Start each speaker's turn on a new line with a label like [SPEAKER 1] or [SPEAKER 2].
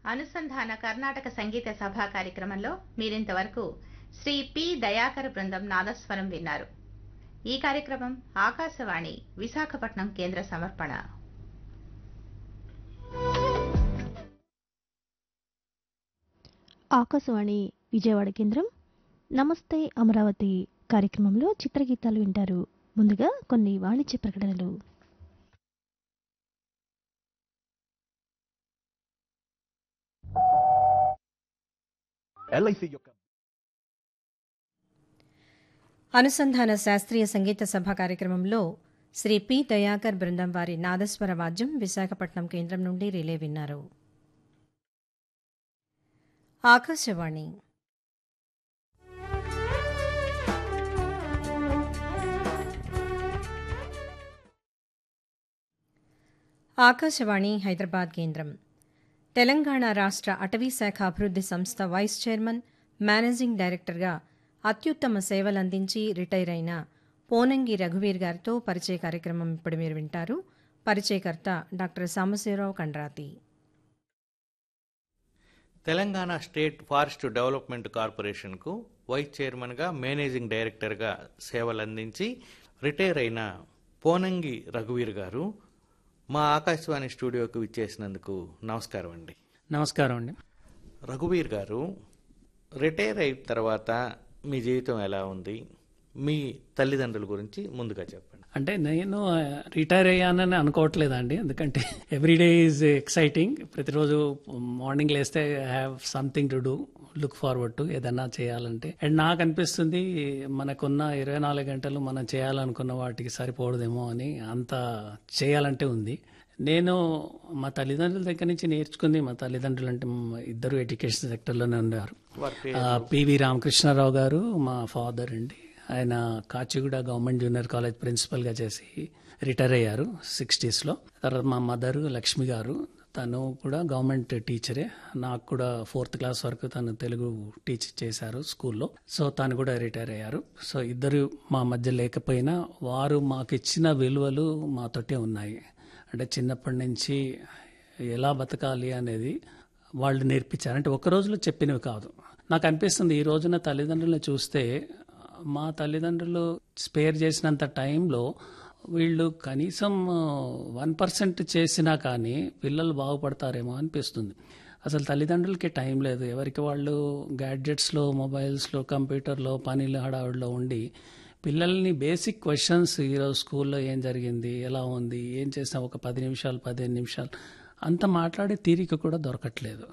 [SPEAKER 1] అనుసంధాన కర్ణాటక సంగీత సభ కార్యక్రమంలో మీరింతవరకు శ్రీ పి దయాకర బృందం నాదస్వరం విన్నారు ఈ కార్యక్రమం ఆకాశవాణి విశాఖపట్నం కేంద్ర సమర్పణ
[SPEAKER 2] ఆకాశవాణి విజయవాడ కేంద్రం నమస్తే అమరావతి కార్యక్రమంలో చిత్రగీతాలు వింటారు ముందుగా కొన్ని వాణిజ్య ప్రకటనలు
[SPEAKER 3] ఎల్ఐసి యొక్క
[SPEAKER 4] అనుసంధాన శాస్త్రీయ సంగీత సభ కార్యక్రమంలో శ్రీ పి దయాకర్ బృందం వారి నాదస్వర వాద్యం విశాఖపట్నం కేంద్రం నుండి రిలే విన్నారు ఆకాశవాణి ఆకాశవాణి హైదరాబాద్ కేంద్రం తెలంగాణ రాష్ట్ర అటవీ శాఖ అభివృద్ధి సంస్థ వైస్ చైర్మన్ మేనేజింగ్ డైరెక్టర్గా అత్యుత్తమ సేవలందించి రిటైర్ అయిన పోనంగి రఘువీర్ గారితో పరిచయ కార్యక్రమం ఇప్పుడు మీరు వింటారు పరిచయకర్త doctor Sambasivarao Kandrathi
[SPEAKER 5] Telangana state forest development కార్పొరేషన్కు వైస్ చైర్మన్గా మేనేజింగ్ డైరెక్టర్గా సేవలందించి రిటైర్ అయిన పోనంగి రఘువీర్ గారు మా ఆకాశవాణి స్టూడియోకి విచ్చేసినందుకు నమస్కారం అండి
[SPEAKER 6] నమస్కారం అండి
[SPEAKER 5] రఘువీర్ గారు రిటైర్ అయిన తర్వాత మీ జీవితం ఎలా ఉంది మీ తల్లిదండ్రుల గురించి ముందుగా చెప్పండి
[SPEAKER 6] అంటే నేను రిటైర్ అయ్యానని అనుకోవట్లేదండి ఎందుకంటే ఎవ్రీడే ఈజ్ ఎక్సైటింగ్ ప్రతిరోజు మార్నింగ్ లేస్తే have something to do look forward to ఏదన్నా చేయాలంటే అండ్ నాకు అనిపిస్తుంది మనకున్న ఇరవై నాలుగు గంటలు మనం చేయాలనుకున్న వాటికి సరిపోవడదేమో అని అంత చేయాలంటే ఉంది నేను మా తల్లిదండ్రుల దగ్గర నుంచి నేర్చుకుంది మా తల్లిదండ్రులు అంటే మా ఇద్దరు ఎడ్యుకేషన్ సెక్టర్లోనే ఉన్నారు ఆ, పివి రామకృష్ణారావు గారు మా ఫాదర్ అండి ఆయన కాచిగూడ గవర్నమెంట్ జూనియర్ కాలేజ్ ప్రిన్సిపల్గా చేసి రిటైర్ అయ్యారు సిక్స్టీస్లో తర్వాత మా మదర్ లక్ష్మి గారు తను కూడా గవర్నమెంట్ టీచరే నాకు కూడా ఫోర్త్ క్లాస్ వరకు తను తెలుగు టీచ్ చేశారు స్కూల్లో సో తను కూడా రిటైర్ అయ్యారు సో ఇద్దరు మా మధ్య లేకపోయినా వారు మాకు ఇచ్చిన విలువలు మాతోటే ఉన్నాయి అంటే చిన్నప్పటి నుంచి ఎలా బతకాలి అనేది వాళ్ళు నేర్పించారు అంటే ఒక రోజులో చెప్పినవి కాదు నాకు అనిపిస్తుంది ఈ రోజున తల్లిదండ్రులను చూస్తే మా తల్లిదండ్రులు స్పేర్ చేసినంత టైంలో వీళ్ళు కనీసం వన్ పర్సెంట్ చేసినా కానీ పిల్లలు బాగుపడతారేమో అనిపిస్తుంది అసలు తల్లిదండ్రులకి టైం లేదు ఎవరికి వాళ్ళు గ్యాడ్జెట్స్లో మొబైల్స్లో కంప్యూటర్లో పనిలో హడావుడిలో ఉండి పిల్లల్ని బేసిక్ క్వశ్చన్స్ ఈరోజు స్కూల్లో ఏం జరిగింది ఎలా ఉంది ఏం చేసాం ఒక పది నిమిషాలు పదిహేను నిమిషాలు అంత మాట్లాడే తీరిక కూడా దొరకట్లేదు